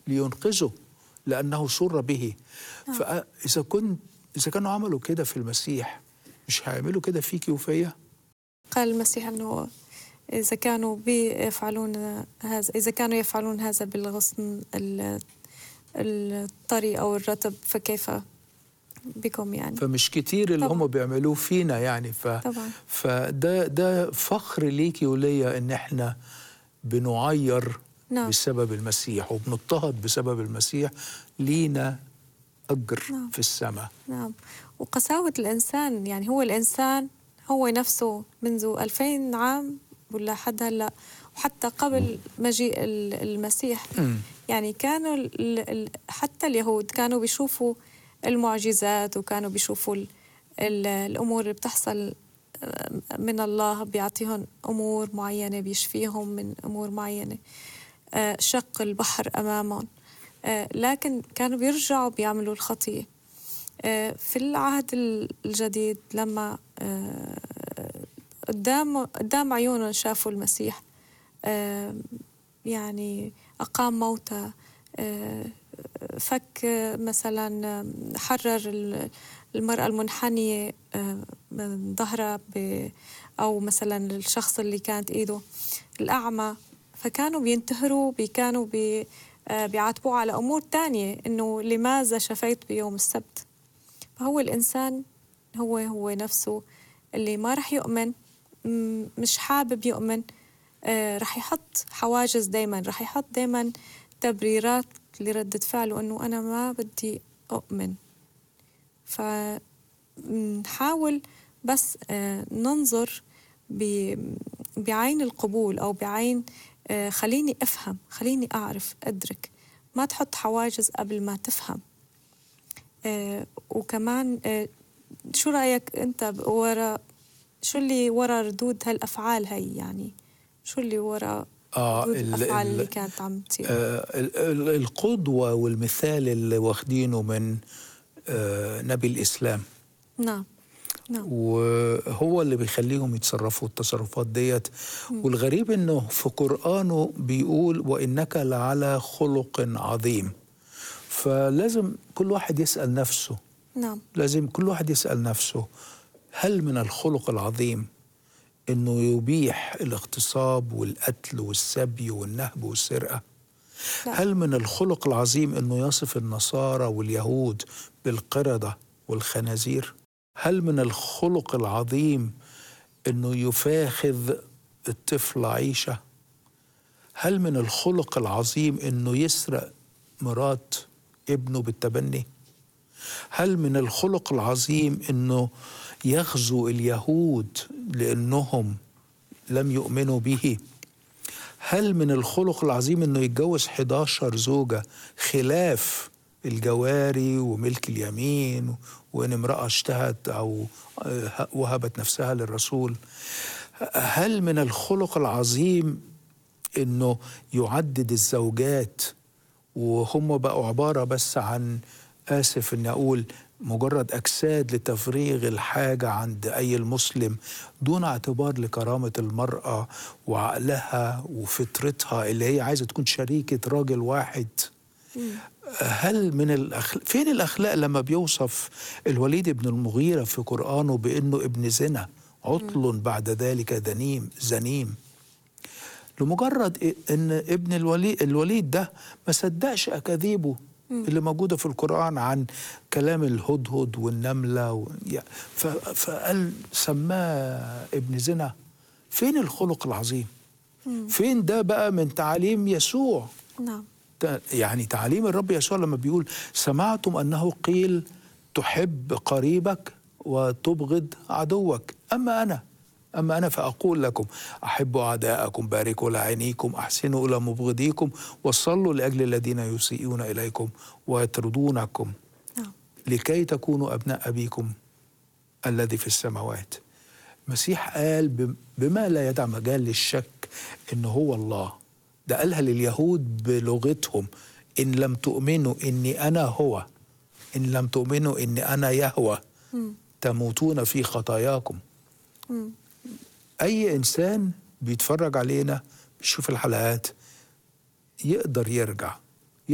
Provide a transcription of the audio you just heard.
لينقذه لأنه سر به فإذا كنت إذا كانوا عملوا كده في المسيح مش هيعملوا كده فيكي وفيا قال المسيح أنه إذا كانوا بيفعلون هذا إذا كانوا يفعلون هذا بالغصن ال- الطري أو الرطب فكيف بكم يعني فمش كتير اللي طبعاً. هم بيعملوه فينا يعني ف طبعا فده ده فخر ليكي وليا ان احنا بنعير نعم بسبب المسيح وبنضطهد بسبب المسيح لينا اجر نعم. في السماء نعم وقساوة الإنسان يعني هو الإنسان هو نفسه منذ ألفين عام ولا حد هلا وحتى قبل مجيء ال- المسيح مم. يعني كانوا ال- ال- حتى اليهود كانوا بيشوفوا المعجزات وكانوا بيشوفوا ال- ال- الأمور اللي بتحصل آه، من الله بيعطيهم أمور معينة بيشفيهم من أمور معينة آه، شق البحر أمامهم آه، لكن كانوا بيرجعوا بيعملوا الخطية آه، في العهد الجديد لما آه، قدام قدام عيونهم شافوا المسيح آه، يعني أقام موتى آه، فك آه، مثلا آه، حرر ال- المرأة المنحنية آه، من ظهرها ب- أو مثلا الشخص اللي كانت إيده الأعمى فكانوا بينتهروا بي- كانوا بي آه، بيعاتبوه على أمور تانية إنه لماذا شفيت بيوم السبت فهو الإنسان هو هو نفسه اللي ما رح يؤمن م- مش حابب يؤمن آه، رح يحط حواجز دايما رح يحط دايما تبريرات لردة فعله إنه أنا ما بدي أؤمن فنحاول بس آه، ننظر ب- بعين القبول أو بعين آه، خليني أفهم خليني أعرف أدرك ما تحط حواجز قبل ما تفهم آه، وكمان آه، شو رأيك أنت ب- ورا شو اللي ورا ردود هالأفعال هي يعني شو اللي ورا اه ردود ال- الأفعال ال- اللي كانت عم تصير آه، ال- ال- القدوة والمثال اللي واخدينه من آه، نبي الإسلام نعم نعم وهو اللي بيخليهم يتصرفوا التصرفات ديت والغريب انه في قرآنه بيقول وإنك لعلى خلق عظيم فلازم كل واحد يسأل نفسه نعم لازم كل واحد يسأل نفسه هل من الخلق العظيم انه يبيح الاغتصاب والقتل والسبي والنهب والسرقه لا. هل من الخلق العظيم انه يصف النصارى واليهود بالقرده والخنازير هل من الخلق العظيم انه يفاخذ الطفل عيشه هل من الخلق العظيم انه يسرق مرات ابنه بالتبني هل من الخلق العظيم انه يغزو اليهود لانهم لم يؤمنوا به هل من الخلق العظيم انه يتجوز 11 زوجه خلاف الجواري وملك اليمين وان امراه اشتهت او آه، وهبت نفسها للرسول هل من الخلق العظيم انه يعدد الزوجات وهم بقوا عباره بس عن اسف اني اقول مجرد اجساد لتفريغ الحاجه عند اي المسلم دون اعتبار لكرامه المراه وعقلها وفطرتها اللي هي عايزه تكون شريكه راجل واحد هل من الأخلاق فين الأخلاق لما بيوصف الوليد بن المغيرة في قرآنه بأنه ابن زنا عطل بعد ذلك ذنيم زنيم لمجرد إيه- ان ابن الوليد الوليد ده ما صدقش اكاذيبه اللي موجوده في القران عن كلام الهدهد والنمله و... يا- ف... فقال سماه ابن زنا فين الخلق العظيم فين ده بقى من تعاليم يسوع نعم ت- يعني تعاليم الرب يسوع لما بيقول سمعتم انه قيل تحب قريبك وتبغض عدوك اما انا اما انا فاقول لكم احبوا اعداءكم باركوا لعينيكم احسنوا الى مبغضيكم وصلوا لاجل الذين يسيئون اليكم ويطردونكم نعم لكي تكونوا ابناء ابيكم الذي في السماوات المسيح قال بم- بما لا يدع مجال للشك ان هو الله ده قالها لليهود بلغتهم ان لم تؤمنوا اني انا هو ان لم تؤمنوا اني انا يهوى تموتون في خطاياكم مم. اي انسان بيتفرج علينا بيشوف الحلقات يقدر يرجع